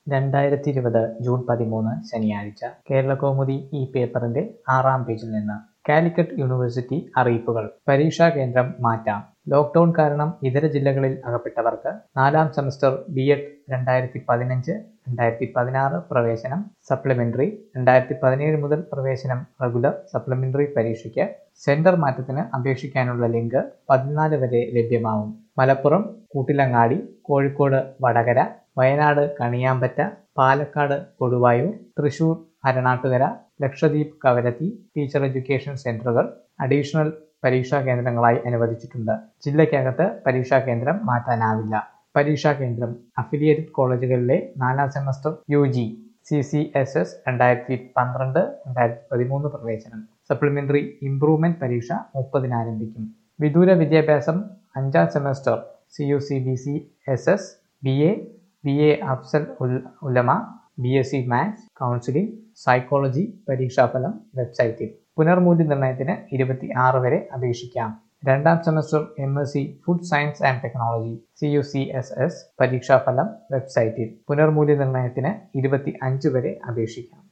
രണ്ടായിരത്തി ഇരുപത് ജൂൺ പതിമൂന്ന് ശനിയാഴ്ച കേരളകൗമുദി ഈ പേപ്പറിന്റെ ആറാം പേജിൽ നിന്ന് കാലിക്കറ്റ് യൂണിവേഴ്സിറ്റി അറിയിപ്പുകൾ പരീക്ഷാ കേന്ദ്രം മാറ്റാം ലോക്ക്ഡൌൺ കാരണം ഇതര ജില്ലകളിൽ അകപ്പെട്ടവർക്ക് നാലാം സെമസ്റ്റർ ബി എഡ് രണ്ടായിരത്തി പതിനഞ്ച് രണ്ടായിരത്തി പതിനാറ് പ്രവേശനം സപ്ലിമെന്ററി രണ്ടായിരത്തി പതിനേഴ് മുതൽ പ്രവേശനം റെഗുലർ സപ്ലിമെന്ററി പരീക്ഷയ്ക്ക് സെന്റർ മാറ്റത്തിന് അപേക്ഷിക്കാനുള്ള ലിങ്ക് പതിനാല് വരെ ലഭ്യമാവും മലപ്പുറം കൂട്ടിലങ്ങാടി കോഴിക്കോട് വടകര വയനാട് കണിയാമ്പറ്റ പാലക്കാട് കൊടുവായൂർ തൃശൂർ അരണാട്ടുകര ലക്ഷദ്വീപ് കവരത്തി ടീച്ചർ എഡ്യൂക്കേഷൻ സെന്ററുകൾ അഡീഷണൽ പരീക്ഷാ കേന്ദ്രങ്ങളായി അനുവദിച്ചിട്ടുണ്ട് ജില്ലയ്ക്കകത്ത് പരീക്ഷാ കേന്ദ്രം മാറ്റാനാവില്ല പരീക്ഷാ കേന്ദ്രം അഫിലിയേറ്റഡ് കോളേജുകളിലെ നാലാം semester U G C C S S രണ്ടായിരത്തി പന്ത്രണ്ട് രണ്ടായിരത്തി പതിമൂന്ന് പ്രവേശനം സപ്ലിമെന്ററി ഇംപ്രൂവ്മെന്റ് പരീക്ഷ മുപ്പതിന് ആരംഭിക്കും വിദൂര വിദ്യാഭ്യാസം അഞ്ചാം semester C U C B C S S B A B A Afzal ul Ulama B S C maths counselling psychology പരീക്ഷാഫലം വെബ്സൈറ്റിൽ പുനർമൂല്യനിർണ്ണയത്തിന് ഇരുപത്തി ആറ് വരെ അപേക്ഷിക്കാം രണ്ടാം semester M S C food science and technology C U C S S പരീക്ഷാഫലം വെബ്സൈറ്റിൽ പുനർമൂല്യനിർണ്ണയത്തിന് ഇരുപത്തി അഞ്ച് വരെ അപേക്ഷിക്കാം